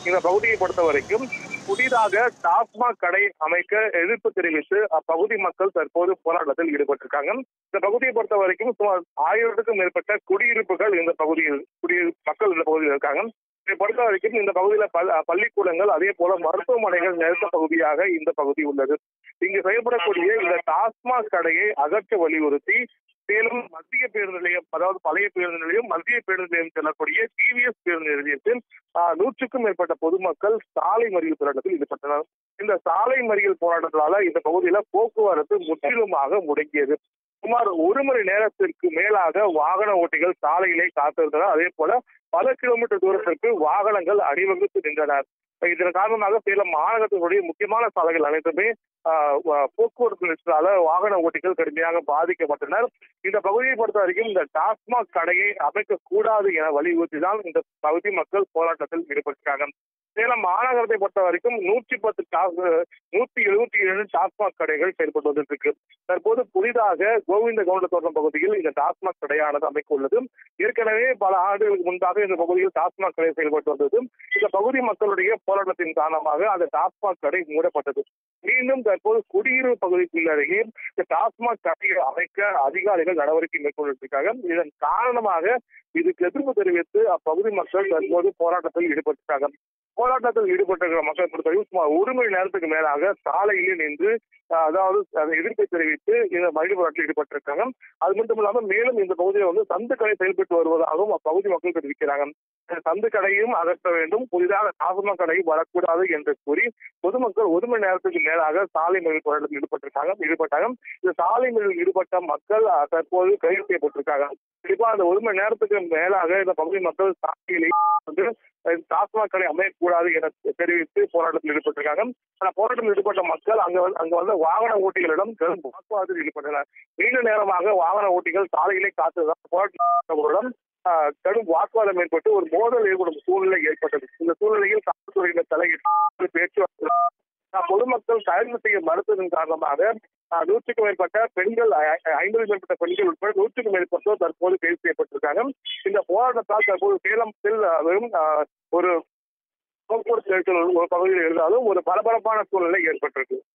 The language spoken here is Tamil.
இந்த பகுதியை பொறுத்த வரைக்கும் புதிதாக டாஸ்மாக் கடை அமைக்க எதிர்ப்பு தெரிவித்து அப்பகுதி மக்கள் தற்போது போராட்டத்தில் ஈடுபட்டிருக்காங்க இந்த பகுதியை பொறுத்த வரைக்கும் சுமார் ஆயிரத்துக்கும் மேற்பட்ட குடியிருப்புகள் இந்த பகுதியில் குடியிரு மக்கள் இந்த பகுதியில் இருக்காங்க இதை பொறுத்த வரைக்கும் இந்த பகுதியில பல்- பள்ளிக்கூடங்கள் அதே போல மருத்துவமனைகள் நெருக்க பகுதியாக இந்த பகுதி உள்ளது இங்கு செயல்படக்கூடிய இந்த டாஸ்மாக் கடையை அகற்ற வலியுறுத்தி சேலம் மத்திய பேருந்து நிலையம் அதாவது பழைய பேருந்து நிலையம் மத்திய பேருந்து நிலையம் செல்லக்கூடிய டிவிஎஸ் பேருந்து நிலையத்தில் ஆஹ், நூற்றுக்கும் மேற்பட்ட பொதுமக்கள் சாலை மறியல் போராட்டத்தில் ஈடுபட்டனர் இந்த சாலை மறியல் போராட்டத்தால இந்த பகுதியில போக்குவரத்து முற்றிலுமாக முடங்கியது சுமார் ஒரு மணி நேரத்திற்கு மேலாக வாகன ஓட்டிகள் சாலையிலே காத்திருந்தனர் அதே போல பல கிலோமீட்டர் தூரத்திற்கு வாகனங்கள் அணிவகுத்து நின்றனர் இதன் காரணமாக சேலம் மாநகரத்தினுடைய முக்கியமான சாலைகள் அனைத்துமே ஆஹ், வ- போக்குவரத்து நெரிசலால வாகன ஓட்டிகள் கடுமையாக பாதிக்கப்பட்டனர் இந்த பகுதியை பொறுத்த வரைக்கும் இந்த டாஸ்மாக் கடையை அமைக்க கூடாது என வலியுறுத்தி தான் இந்த பகுதி மக்கள் போராட்டத்தில் ஈடுபட்டிருக்காங்க சேலம் மாநகரத்தை பொறுத்த வரைக்கும் நூற்றி பத்து நூத்தி எழுபத்தி ஏழு டாஸ்மாக் கடைகள் செயல்பட்டு வந்துட்டு இருக்கு தற்போது புதிதாக கோவிந்த கவுண்ட தோட்டம் பகுதியில் இந்த டாஸ்மாக் கடையானது அமைக்க உள்ளது ஏற்கனவே பல ஆண்டுகளுக்கு முன்பாக இந்த பகுதியில் டாஸ்மாக் கடை செயல்பட்டு வந்தது இந்த பகுதி மக்களுடைய போராட்டத்தின் காரணமாக அந்த டாஸ்மாக் கடை மூடப்பட்டது மீண்டும் தற்போது குடியிருப்பு பகுதிக்குள்ளேயே இந்த டாஸ்மாக் கடையை அமைக்க அதிகாரிகள் நடவடிக்கை மேற்கொண்டிருக்காங்க இதன் காரணமாக இதுக்கு எதிர்ப்பு தெரிவித்து அப்பகுதி மக்கள் தற்போது போராட்டத்தில் ஈடுபட்டிருக்காங்க போராட்டத்தில் ஈடுபட்டிருக்கிற மக்கள் பொறுத்தவரைக்கும் சுமார் ஒரு மணி நேரத்துக்கு மேலாக சாலையிலே நின்று அஹ், அதாவது அதை எதிர்ப்பை தெரிவித்து இந்த மனித போராட்டத்தில் ஈடுபட்டிருக்காங்க அது மட்டும் இல்லாமல் மேலும் இந்த பகுதியில் வந்து சந்து கடை செயல்பட்டு வருவதாகவும் அப்பகுதி மக்கள் தெரிவிக்கிறாங்க இந்த சந்து கடையும் அகற்ற வேண்டும் புதிதாக டாஸ்மாக் கடையும் வரக்கூடாது என்று கூறி பொதுமக்கள் ஒரு மணி நேரத்துக்கு மேலாக சாலை மறியல் போராட்டத்தில் ஈடுபட்டிருக்காங்க ஈடுபட்டாங்க இந்த சாலை மறியலில் ஈடுபட்ட மக்கள் அஹ், தற்போது கைது செய்யப்பட்டிருக்காங்க கண்டிப்பா அந்த ஒரு மணி நேரத்துக்கு மேலாக இந்த பகுதி மக்கள் சாலையிலே வந்து அஹ், டாஸ்மாக் கடை அமையக்கூடாது என தெரிவித்து போராட்டத்தில் ஈடுபட்டிருக்காங்க ஆனா போராட்டத்தில் ஈடுபட்ட மக்கள் அங்க வந்து அங்க வந்த வாகன ஓட்டிகளிடம் கடும் வாக்குவாதத்தில் ஈடுபட்டனர் நீண்ட நேரமாக வாகன ஓட்டிகள் சாலையிலே காத்துதான் போராட்டங்களுடன் ஆஹ், கடும் வாக்குவாதம் ஏற்பட்டு ஒரு மோதல் ஏற்படும் சூழ்நிலை ஏற்பட்டது இந்த சூழ்நிலையில் காவல்துறையினர் தலையிட்டு பேச்சுவார்த்தை ஆஹ், பொதுமக்கள் கைது செய்ய மறுத்ததன் காரணமாக ஆஹ், நூற்றுக்கும் மேற்பட்ட பெண்கள் ஐ- ஐ- ஐம்பது மேற்பட்ட பெண்கள் உட்பட நூற்றுக்கும் மேற்பட்டோர் தற்போது கைது செய்யப்பட்டிருக்காங்க இந்த போராட்டத்தால் தற்போது சேலத்தில் ஆஹ், வெறும் ஆஹ், ஒரு போக்குவரத்து நெரிசல் ஒரு பகுதியில் இருந்தாலும் ஒரு பரபரப்பான சூழ்நிலை ஏற்பட்டிருக்கு